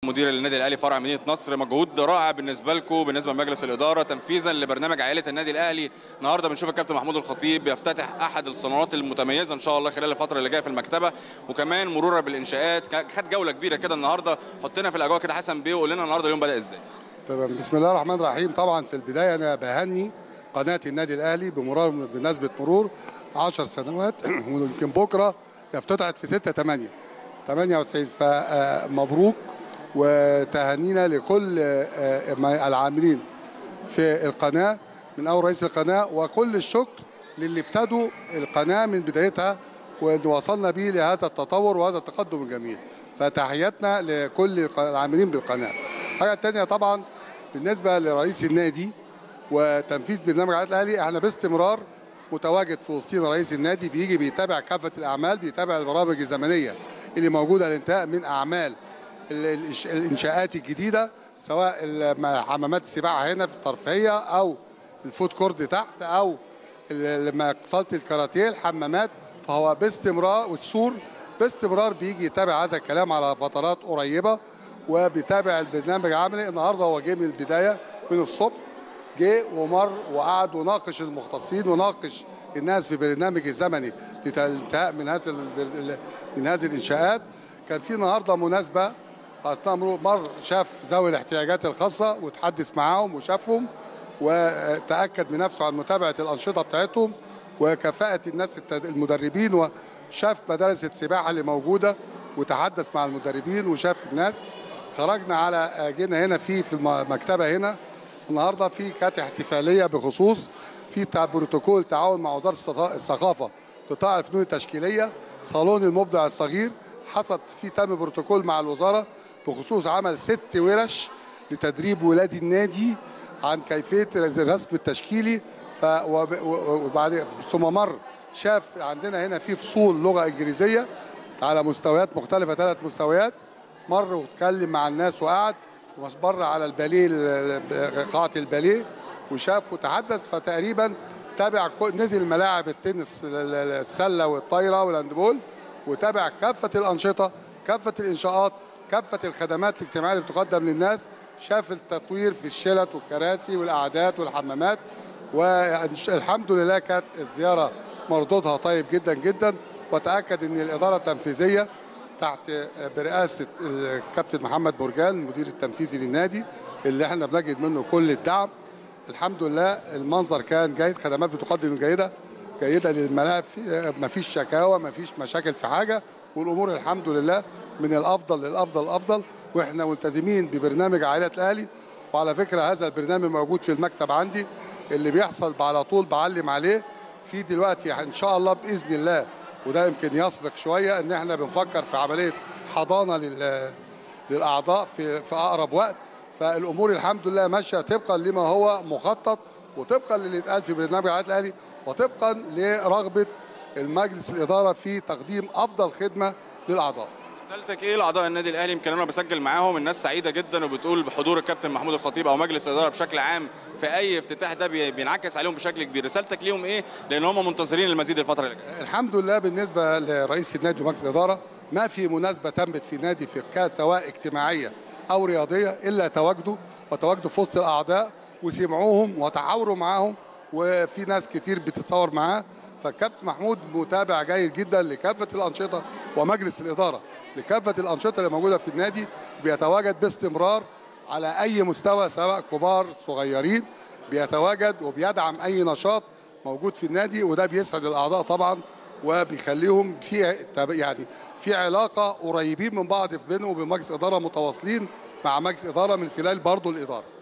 مدير النادي الاهلي فرع مدينه نصر مجهود رائع بالنسبه لكم بالنسبه لمجلس الاداره تنفيذا لبرنامج عائله النادي الاهلي النهارده بنشوف الكابتن محمود الخطيب بيفتتح احد الصالونات المتميزه ان شاء الله خلال الفتره اللي جايه في المكتبه وكمان مرورا بالانشاءات خد جوله كبيره كده النهارده حطنا في الاجواء كده حسن بيه وقول لنا النهارده اليوم بدا ازاي تمام بسم الله الرحمن الرحيم طبعا في البدايه انا بهني قناه النادي الاهلي بمرور بمناسبه مرور 10 سنوات ويمكن بكره افتتحت في 6 8 98 فمبروك وتهانينا لكل العاملين في القناه من اول رئيس القناه وكل الشكر للي ابتدوا القناه من بدايتها ووصلنا به لهذا التطور وهذا التقدم الجميل فتحياتنا لكل العاملين بالقناه الحاجه الثانيه طبعا بالنسبه لرئيس النادي وتنفيذ برنامج عائله الاهلي احنا باستمرار متواجد في وسطينا رئيس النادي بيجي بيتابع كافه الاعمال بيتابع البرامج الزمنيه اللي موجوده للانتهاء من اعمال الانشاءات الجديده سواء حمامات السباحه هنا في الترفيهيه او الفود كورد تحت او صاله الكاراتيه الحمامات فهو باستمرار والسور باستمرار بيجي يتابع هذا الكلام على فترات قريبه وبيتابع البرنامج العملي النهارده هو جه من البدايه من الصبح جه ومر وقعد وناقش المختصين وناقش الناس في برنامج الزمني للانتهاء من هذا من هذه الانشاءات كان في النهارده مناسبه اثناء مر شاف ذوي الاحتياجات الخاصه وتحدث معاهم وشافهم وتاكد بنفسه عن متابعه الانشطه بتاعتهم وكفاءه الناس المدربين وشاف مدارس السباحه اللي موجوده وتحدث مع المدربين وشاف الناس خرجنا على جينا هنا في في المكتبه هنا النهارده في كانت احتفاليه بخصوص في بروتوكول تعاون مع وزاره الثقافه قطاع الفنون التشكيليه صالون المبدع الصغير حصل في تم بروتوكول مع الوزاره بخصوص عمل ست ورش لتدريب ولاد النادي عن كيفيه الرسم التشكيلي ف وبعد ثم مر شاف عندنا هنا في فصول لغه انجليزيه على مستويات مختلفه ثلاث مستويات مر واتكلم مع الناس وقعد ومر على الباليه قاعه الباليه وشاف وتحدث فتقريبا تابع نزل ملاعب التنس السله والطايره والهاندبول وتابع كافه الانشطه كافه الانشاءات كافه الخدمات الاجتماعيه اللي بتقدم للناس شاف التطوير في الشلت والكراسي والقعدات والحمامات والحمد لله كانت الزياره مردودها طيب جدا جدا وتاكد ان الاداره التنفيذيه تحت برئاسه الكابتن محمد مرجان المدير التنفيذي للنادي اللي احنا بنجد منه كل الدعم الحمد لله المنظر كان جيد خدمات بتقدم جيده جيده للملاعب ما فيش شكاوى ما فيش مشاكل في حاجه والامور الحمد لله من الافضل للافضل الافضل واحنا ملتزمين ببرنامج عائلات الاهلي وعلى فكره هذا البرنامج موجود في المكتب عندي اللي بيحصل على طول بعلم عليه في دلوقتي ان شاء الله باذن الله وده يمكن يسبق شويه ان احنا بنفكر في عمليه حضانه للاعضاء في في اقرب وقت فالامور الحمد لله ماشيه طبقا لما هو مخطط وطبقا للي اتقال في برنامج عائلات الاهلي وطبقا لرغبه المجلس الاداره في تقديم افضل خدمه للاعضاء. رسالتك ايه لاعضاء النادي الاهلي يمكن انا بسجل معاهم الناس سعيده جدا وبتقول بحضور الكابتن محمود الخطيب او مجلس الاداره بشكل عام في اي افتتاح ده بينعكس عليهم بشكل كبير رسالتك ليهم ايه لان هم منتظرين المزيد الفتره اللي جايه الحمد لله بالنسبه لرئيس النادي ومجلس الاداره ما في مناسبه تمت في نادي في سواء اجتماعيه او رياضيه الا تواجدوا وتواجدوا في وسط الاعضاء وسمعوهم وتحاوروا معاهم وفي ناس كتير بتتصور معاه فالكابتن محمود متابع جيد جدا لكافه الانشطه ومجلس الاداره لكافه الانشطه اللي موجوده في النادي بيتواجد باستمرار على اي مستوى سواء كبار صغيرين بيتواجد وبيدعم اي نشاط موجود في النادي وده بيسعد الاعضاء طبعا وبيخليهم في يعني في علاقه قريبين من بعض بينهم وبين مجلس اداره متواصلين مع مجلس اداره من خلال برضه الاداره